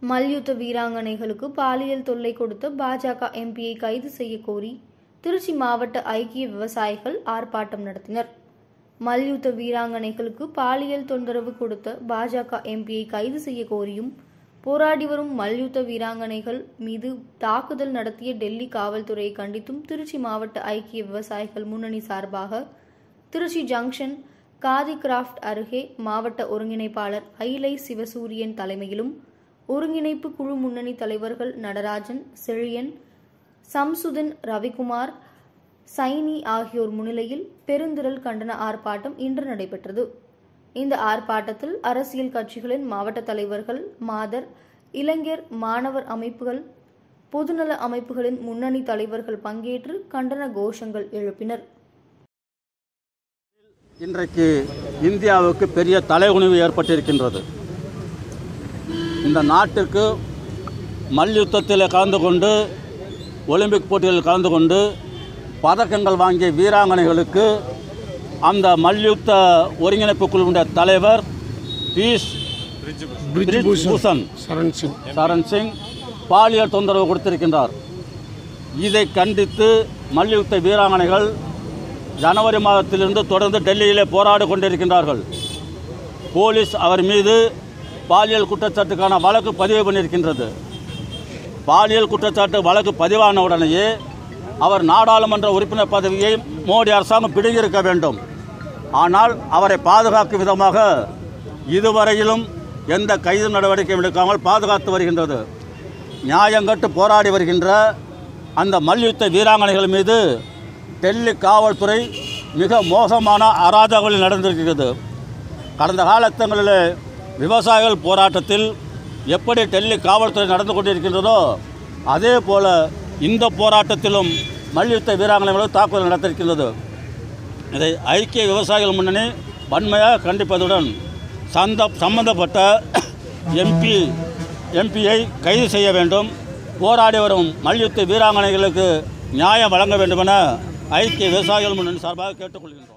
மல்யுத்த வீராங்கனைகளுக்கு பாலியல் தொல்லை கொடுத்த பாஜக எம்பியை கைது செய்ய கோரி திருச்சி மாவட்ட ஐக்கிய விவசாயிகள் ஆர்ப்பாட்டம் நடத்தினர் மல்யுத்த வீராங்கனைகளுக்கு பாலியல் தொந்தரவு கொடுத்த பாஜக எம்பியை கைது செய்ய கோரியும் போராடி வரும் மல்யுத்த வீராங்கனைகள் மீது தாக்குதல் நடத்திய டெல்லி காவல்துறையை கண்டித்தும் திருச்சி மாவட்ட ஐக்கிய விவசாயிகள் முன்னணி சார்பாக திருச்சி ஜங்ஷன் காதி கிராஃப்ட் அருகே மாவட்ட ஒருங்கிணைப்பாளர் ஐலை சிவசூரியன் தலைமையிலும் ஒருங்கிணைப்பு குழு முன்னணி தலைவர்கள் நடராஜன் செழியன் சம்சுதன் ரவிக்குமார் சைனி ஆகியோர் முன்னிலையில் பெருந்திரள் கண்டன ஆர்ப்பாட்டம் இன்று நடைபெற்றது இந்த ஆர்ப்பாட்டத்தில் அரசியல் கட்சிகளின் மாவட்ட தலைவர்கள் மாதர் இளைஞர் மாணவர் அமைப்புகள் பொதுநல அமைப்புகளின் முன்னணி தலைவர்கள் பங்கேற்று கண்டன கோஷங்கள் எழுப்பினர் இன்றைக்கு இந்தியாவுக்கு பெரிய தலைகுனிவு ஏற்பட்டிருக்கின்றது இந்த நாட்டிற்கு மல்யுத்தத்தில் கலந்து கொண்டு ஒலிம்பிக் போட்டிகளில் கலந்து கொண்டு பதக்கங்கள் வாங்கிய வீராங்கனைகளுக்கு அந்த மல்யுத்த ஒருங்கிணைப்பு குழுவினுடைய தலைவர் பீஸ் பூஷன் சரண் சிங் சரண் சிங் பாலியல் தொந்தரவு கொடுத்திருக்கின்றார் இதை கண்டித்து மல்யுத்த வீராங்கனைகள் ஜனவரி மாதத்திலிருந்து தொடர்ந்து டெல்லியிலே போராடி கொண்டிருக்கின்றார்கள் போலீஸ் அவர் மீது பாலியல் குற்றச்சாட்டுக்கான வழக்கு பதிவு பண்ணியிருக்கின்றது பாலியல் குற்றச்சாட்டு வழக்கு பதிவான உடனேயே அவர் நாடாளுமன்ற உறுப்பினர் பதவியை மோடி அரசாங்கம் பிடுங்கியிருக்க வேண்டும் ஆனால் அவரை பாதுகாக்கும் விதமாக இதுவரையிலும் எந்த கைது நடவடிக்கையும் எடுக்காமல் பாதுகாத்து வருகின்றது நியாயங்கட்டு போராடி வருகின்ற அந்த மல்யுத்த வீராங்கனைகள் மீது டெல்லி காவல்துறை மிக மோசமான அராஜகங்களில் நடந்திருக்கிறது கடந்த காலத்தங்களில் விவசாயிகள் போராட்டத்தில் எப்படி டெல்லி காவல்துறை நடந்து கொண்டிருக்கின்றதோ அதே போல இந்த போராட்டத்திலும் மல்யுத்த வீராங்கனைகளும் தாக்குதல் நடத்திருக்கின்றது இதை ஐக்கிய விவசாயிகள் முன்னணி வன்மையாக கண்டிப்பதுடன் சந்த சம்பந்தப்பட்ட எம்பி எம்பியை கைது செய்ய வேண்டும் போராடி வரும் மல்யுத்த வீராங்கனைகளுக்கு நியாயம் வழங்க வேண்டுமென ஐக்கிய விவசாயிகள் முன்னணி சார்பாக கேட்டுக்கொள்கின்றோம்